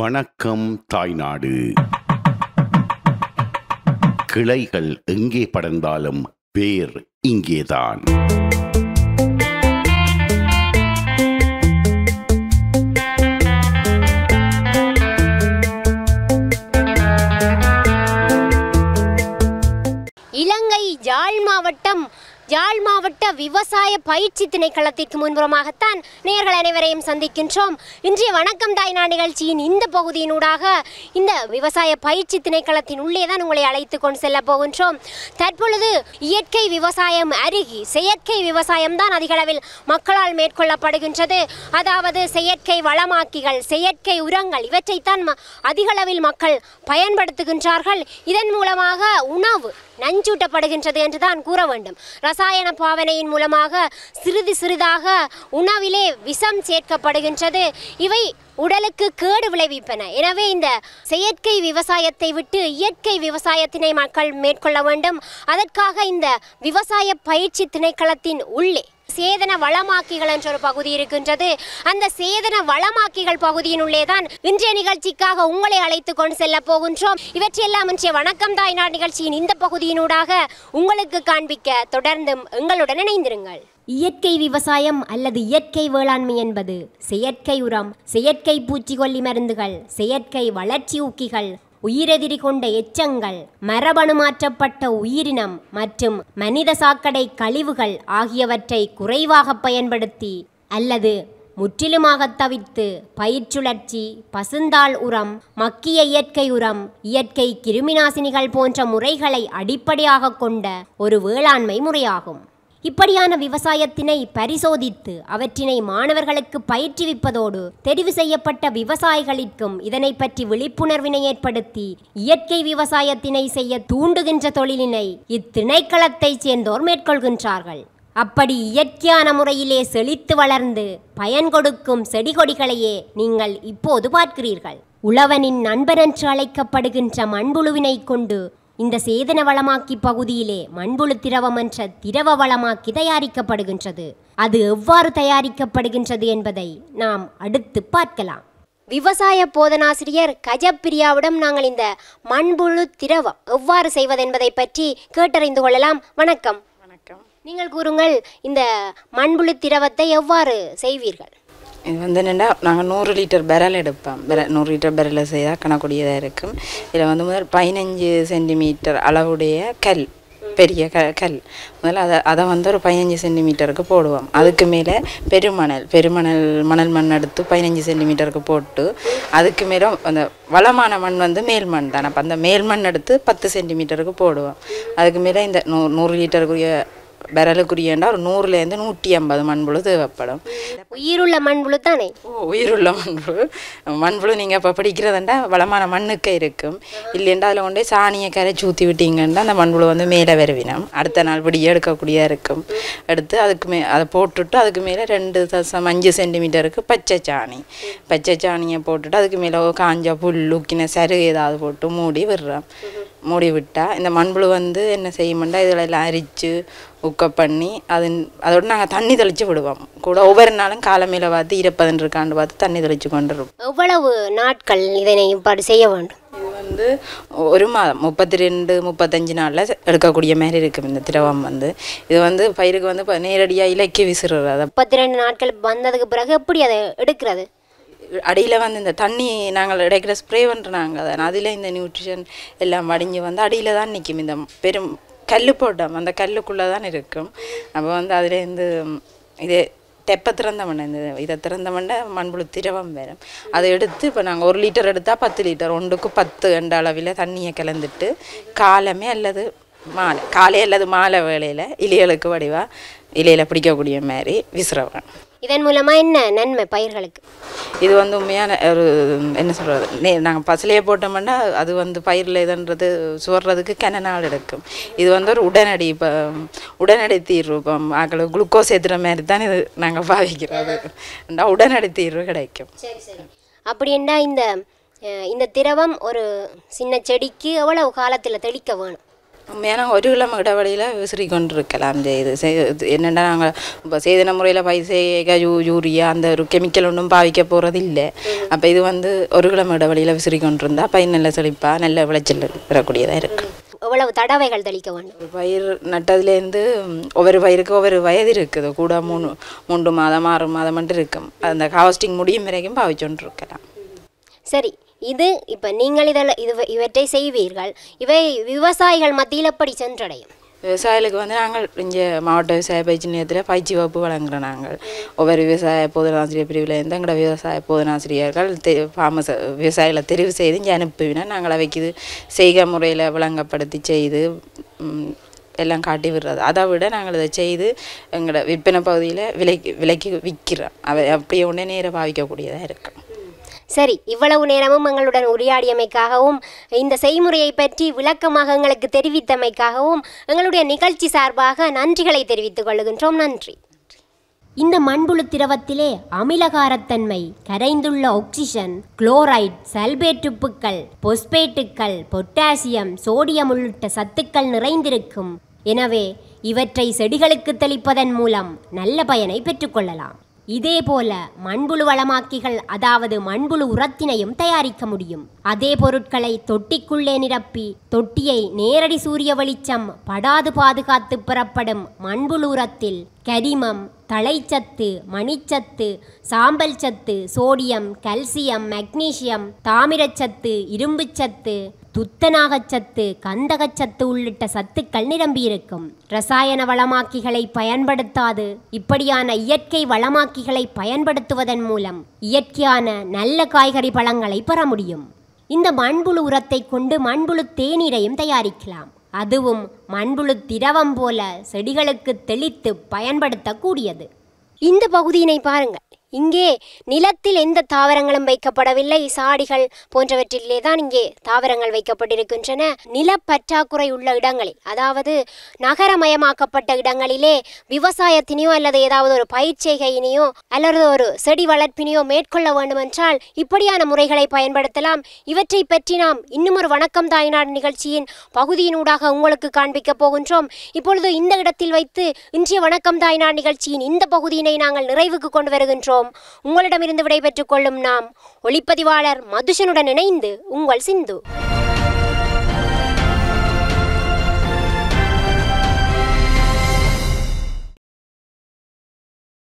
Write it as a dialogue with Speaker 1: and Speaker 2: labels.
Speaker 1: வணக்கம் தாய்நாடு கிளைகள் எங்கே படர்ந்தாலும் வேர் இங்கேதான்
Speaker 2: இலங்கை யாழ் மாவட்டம் யாழ் மாவட்ட விவசாய பயிற்சி திணைக்களத்திற்கு முன்புறமாகத்தான் நேர்கள் அனைவரையும் சந்திக்கின்றோம் இன்றைய வணக்கம் தாய்நா நிகழ்ச்சியின் இந்த பகுதியினூடாக இந்த விவசாய பயிற்சி திணைக்களத்தின் உள்ளே தான் உங்களை அழைத்து கொண்டு செல்ல போகின்றோம் தற்பொழுது இயற்கை விவசாயம் அருகி செயற்கை விவசாயம் தான் அதிகளவில் மக்களால் மேற்கொள்ளப்படுகின்றது அதாவது செயற்கை வளமாக்கிகள் செயற்கை உரங்கள் இவற்றைத்தான் ம- அதிகளவில் மக்கள் பயன்படுத்துகின்றார்கள் இதன் மூலமாக உணவு நஞ்சூட்டப்படுகின்றது என்றுதான் கூற வேண்டும் ரசாயன பாவனையின் மூலமாக சிறிது சிறிதாக உணவிலே விஷம் சேர்க்கப்படுகின்றது இவை உடலுக்கு கேடு விளைவிப்பன எனவே இந்த செயற்கை விவசாயத்தை விட்டு இயற்கை விவசாயத்தினை மக்கள் மேற்கொள்ள வேண்டும் அதற்காக இந்த விவசாய பயிற்சி திணைக்களத்தின் உள்ளே சேதன வளமாக்கிகள் என்ற ஒரு பகுதி இருக்கின்றது அந்த சேதன வளமாக்கிகள் பகுதியினுள்ளே தான் இன்றைய நிகழ்ச்சிக்காக உங்களை அழைத்து கொண்டு செல்ல போகின்றோம் இவற்றையெல்லாம் இன்றைய வணக்கம் தாய்நாடு நிகழ்ச்சியின் இந்த பகுதியினூடாக உங்களுக்கு காண்பிக்க தொடர்ந்தும் எங்களுடன் இணைந்திருங்கள் இயற்கை விவசாயம் அல்லது இயற்கை வேளாண்மை என்பது செயற்கை உரம் செயற்கை பூச்சிக்கொல்லி மருந்துகள் செயற்கை வளர்ச்சி ஊக்கிகள் உயிரெதிரி கொண்ட எச்சங்கள் மரபணு மாற்றப்பட்ட உயிரினம் மற்றும் மனித சாக்கடை கழிவுகள் ஆகியவற்றை குறைவாக பயன்படுத்தி அல்லது முற்றிலுமாக தவிர்த்து பயிர்ச்சுழற்சி பசுந்தாள் உரம் மக்கிய இயற்கை உரம் இயற்கை கிருமிநாசினிகள் போன்ற முறைகளை அடிப்படையாக கொண்ட ஒரு வேளாண்மை முறையாகும் இப்படியான விவசாயத்தினை பரிசோதித்து அவற்றினை மாணவர்களுக்கு பயிற்றுவிப்பதோடு தெரிவு செய்யப்பட்ட விவசாயிகளுக்கும் இதனை பற்றி விழிப்புணர்வினை ஏற்படுத்தி இயற்கை விவசாயத்தினை செய்ய தூண்டுகின்ற தொழிலினை இத்திணைக்களத்தைச் சேர்ந்தோர் மேற்கொள்கின்றார்கள் அப்படி இயற்கையான முறையிலே செழித்து வளர்ந்து பயன் கொடுக்கும் செடி கொடிகளையே நீங்கள் இப்போது பார்க்கிறீர்கள் உழவனின் நண்பன் என்று அழைக்கப்படுகின்ற மண்புழுவினை கொண்டு இந்த சேதன வளமாக்கி பகுதியிலே மண்புழு திரவம் என்ற திரவ வளமாக்கி தயாரிக்கப்படுகின்றது அது எவ்வாறு தயாரிக்கப்படுகின்றது என்பதை நாம் அடுத்து பார்க்கலாம் விவசாய போதனாசிரியர் கஜப்பிரியாவிடம் நாங்கள் இந்த மண்புழு திரவம் எவ்வாறு செய்வதென்பதை பற்றி கேட்டறிந்து கொள்ளலாம் வணக்கம்
Speaker 3: வணக்கம்
Speaker 2: நீங்கள் கூறுங்கள் இந்த மண்புழு திரவத்தை எவ்வாறு செய்வீர்கள்
Speaker 3: இது வந்து என்னென்னா நாங்கள் நூறு லிட்டர் பெரல் எடுப்போம் பெர நூறு லிட்டர் பெரலில் செய்தால் கணக்கூடியதாக இருக்கும் இதில் வந்து முதல் பதினஞ்சு சென்டிமீட்டர் அளவுடைய கல் பெரிய க கல் முதல்ல அதை அதை வந்து ஒரு பதினஞ்சு சென்டிமீட்டருக்கு போடுவோம் அதுக்கு மேலே பெருமணல் பெருமணல் மணல் மண் எடுத்து பதினஞ்சு சென்டிமீட்டருக்கு போட்டு அதுக்கு மேலே அந்த வளமான மண் வந்து மேல் மண் தானே அப்போ அந்த மேல் மண் எடுத்து பத்து சென்டிமீட்டருக்கு போடுவோம் அதுக்கு மேலே இந்த நூ நூறு லிட்டருக்குரிய பெரலுக்குரியண்டா ஒரு நூறுலேருந்து நூற்றி ஐம்பது மண்புழு தேவைப்படும்
Speaker 2: உயிருள்ள மண்புழு தானே
Speaker 3: ஓ உயிருள்ள மண்புழு மண்புழு நீங்கள் இப்போ படிக்கிறதுண்டா வளமான மண்ணுக்கு இருக்கும் இல்லைண்டா அதில் கொண்டு போய் சாணியை கரைச்சி ஊற்றி விட்டீங்கன்னா அந்த மண்புழு வந்து மேலே வருவினம் அடுத்த நாள் பிடியே எடுக்கக்கூடியதாக இருக்கும் எடுத்து அதுக்கு மே அதை போட்டுட்டு அதுக்கு மேலே ரெண்டு தசம் அஞ்சு சென்டிமீட்டருக்கு பச்சை சாணி பச்சை சாணியை போட்டுட்டு அதுக்கு மேலே காஞ்ச புல் உக்கின சருகு ஏதாவது போட்டு மூடி விடுறோம் மூடி விட்டால் இந்த மண்புழு வந்து என்ன செய்யுமெண்டா இதில் எல்லாம் அரித்து உக்க பண்ணி அது அதோட நாங்கள் தண்ணி தெளித்து விடுவோம் கூட ஒவ்வொரு நாளும் காலமையில் பார்த்து ஈரப்பதன் இருக்கான்னு பார்த்து தண்ணி தெளித்து கொண்டு இருப்போம்
Speaker 2: எவ்வளவு நாட்கள் இதனை இவ்வாறு செய்ய வேண்டும்
Speaker 3: இது வந்து ஒரு மாதம் முப்பத்தி ரெண்டு முப்பத்தஞ்சு நாளில் எடுக்கக்கூடிய மாதிரி இருக்கும் இந்த திரவம் வந்து இது வந்து பயிருக்கு வந்து இப்போ நேரடியாக இலக்கி விசிறுறது அதை
Speaker 2: முப்பத்தி ரெண்டு நாட்கள் வந்ததுக்கு பிறகு எப்படி அதை எடுக்கிறது
Speaker 3: அடியில் வந்து இந்த தண்ணி நாங்கள் இடைக்கிற ஸ்ப்ரே பண்ணுறாங்க அதை அதில் இந்த நியூட்ரிஷன் எல்லாம் வடிஞ்சு வந்து அடியில் தான் நிற்கும் இந்த பெரும் கல் போட்டோம் அந்த கல்லுக்குள்ளே தான் இருக்கும் அப்போ வந்து அதுலேருந்து இதே தெப்ப திறந்த மண்ணை இந்த இதை திறந்த மண்ணை மண்புழு திரவம் வேறு அதை எடுத்து இப்போ நாங்கள் ஒரு லிட்டர் எடுத்தால் பத்து லிட்டர் ஒன்றுக்கு பத்து என்ற அளவில் தண்ணியை கலந்துட்டு காலமே அல்லது மாலை காலை அல்லது மாலை வேளையில் இலைகளுக்கு வடிவாக இலையில் பிடிக்கக்கூடிய மாதிரி விசிறவேன்
Speaker 2: இதன் மூலமா என்ன நன்மை பயிர்களுக்கு
Speaker 3: இது வந்து உண்மையான ஒரு என்ன சொல்கிறது நே நாங்கள் பசலையே போட்டோம்னா அது வந்து பயிரில் இதுன்றது சுடுறதுக்கு கன நாள் எடுக்கும் இது வந்து ஒரு உடனடி இப்போ உடனடி தீர்வு இப்போ ஆக்கள் குளுக்கோஸ் ஏற்றுற மாதிரி தான் இது நாங்கள் பாவிக்கிறோம் அது உடனடி தீர்வு கிடைக்கும்
Speaker 2: சரி சரி அப்படின்னா இந்த அஹ், இந்த திரவம் ஒரு சின்ன செடிக்கு எவ்வளவு காலத்தில் தெளிக்க வேணும்
Speaker 3: உண்மையான ஒரு கிழமை இடைவெளியில் விசிறி கொண்டு இருக்கலாம் இந்த இது செ- இது என்னென்னா நாங்கள் இப்போ சேதன முறையில் பைசேக யூ யூரியா அந்த ஒரு கெமிக்கல் ஒன்றும் பாவிக்க போகிறது இல்லை அப்போ இது வந்து ஒரு கிழமை இடைவெளியில் விசிறி கொண்டு இருந்தால் பயிர் நல்ல செழிப்பாக நல்ல விளைச்சல் பெறக்கூடியதாக இருக்குது
Speaker 2: எவ்வளவு தடவைகள் தெளிக்க வேண்டும்
Speaker 3: ஒரு பயிர் நட்டதுலேருந்து ம், ஒவ்வொரு பயிருக்கு ஒவ்வொரு வயது இருக்குது கூட மூணு மூன்று மாதம் ஆறு மாதம் மட்டும் இருக்கும் அந்த ஹார்வெஸ்டிங் முடியும் வரைக்கும் பாவிச்சொன்று இருக்கலாம்
Speaker 2: சரி இது இப்போ நீங்கள் இதில் இது இவற்றை செய்வீர்கள் இவை விவசாயிகள் மத்தியில் எப்படி சென்றடையும்
Speaker 3: விவசாயிகளுக்கு வந்து நாங்கள் இங்கே மாவட்ட விவசாய பயிற்சி நிலையத்தில் பயிற்சி வகுப்பு வழங்குகிறோம் நாங்கள் ஒவ்வொரு விவசாய போதனாசிரியர் பிரிவில் இருந்து எங்களோட விவசாய போதனாசிரியர்கள் தெ ஃபார்மஸ் விவசாயிகளை தெரிவு செய்து இங்கே அனுப்புவினா நாங்கள் அவைக்கு இது செய்கை முறையில் விளங்கப்படுத்தி செய்து ம், எல்லாம் காட்டி விடுறது அதை விட நாங்கள் இதை செய்து எங்களோட விற்பனை பகுதியில் விலைக்கு விலைக்கு விற்கிறோம் அவை அப்படியே உடனே நேராக பாவிக்கக்கூடியதாக இருக்கும்
Speaker 2: சரி இவ்வளவு நேரமும் எங்களுடன் உரையாடியமைக்காகவும் இந்த செய்முறையை பற்றி விளக்கமாக எங்களுக்கு தெரிவித்தமைக்காகவும் எங்களுடைய நிகழ்ச்சி சார்பாக நன்றிகளை தெரிவித்துக் கொள்கின்றோம் நன்றி இந்த மண்புழு திரவத்திலே அமிலகாரத்தன்மை கரைந்துள்ள ஆக்சிஜன் குளோரைட் சல்பேட்டுப்புக்கள் பொஸ்பேட்டுக்கள் பொட்டாசியம் சோடியம் உள்ளிட்ட சத்துக்கள் நிறைந்திருக்கும் எனவே இவற்றை செடிகளுக்கு தெளிப்பதன் மூலம் நல்ல பயனை பெற்றுக்கொள்ளலாம் இதேபோல மண்புழு வளமாக்கிகள் அதாவது மண்புழு உரத்தினையும் தயாரிக்க முடியும் அதே பொருட்களை தொட்டிக்குள்ளே நிரப்பி தொட்டியை நேரடி சூரிய வெளிச்சம் படாது பாதுகாத்து பெறப்படும் மண்புழு உரத்தில் கரிமம் தழைச்சத்து மணிச்சத்து சாம்பல் சத்து சோடியம் கல்சியம் மக்னீசியம் தாமிரச்சத்து இரும்புச்சத்து துத்தநாகச்சத்து கந்தகச்சத்து உள்ளிட்ட சத்துக்கள் நிரம்பியிருக்கும் ரசாயன வளமாக்கிகளை பயன்படுத்தாது இப்படியான இயற்கை வளமாக்கிகளை பயன்படுத்துவதன் மூலம் இயற்கையான நல்ல காய்கறி பழங்களை பெற முடியும் இந்த மண்புழு உரத்தை கொண்டு மண்புழு தேநீரையும் தயாரிக்கலாம் அதுவும் மண்புழு திரவம் போல செடிகளுக்கு தெளித்து பயன்படுத்தக்கூடியது இந்த பகுதியினை பாருங்கள் இங்கே நிலத்தில் எந்த தாவரங்களும் வைக்கப்படவில்லை சாடிகள் போன்றவற்றிலே தான் இங்கே தாவரங்கள் வைக்கப்பட்டிருக்கின்றன நிலப்பற்றாக்குறை உள்ள இடங்களில் அதாவது நகரமயமாக்கப்பட்ட இடங்களிலே விவசாயத்தினையோ அல்லது ஏதாவது ஒரு பயிர்ச்செய்கையினையோ அல்லது ஒரு செடி வளர்ப்பினையோ மேற்கொள்ள வேண்டுமென்றால் இப்படியான முறைகளை பயன்படுத்தலாம் இவற்றை பற்றி நாம் இன்னும் ஒரு வணக்கம் தாய்நாடு நிகழ்ச்சியின் பகுதியினூடாக உங்களுக்கு காண்பிக்க போகின்றோம் இப்பொழுது இந்த இடத்தில் வைத்து இன்றைய வணக்கம் தாய்நாடு நிகழ்ச்சியின் இந்த பகுதியினை நாங்கள் நிறைவுக்கு கொண்டு வருகின்றோம் உங்களிடமிருந்து விடைபெற்றுக் கொள்ளும் நாம் ஒளிப்பதிவாளர் மதுஷனுடன் இணைந்து உங்கள் சிந்து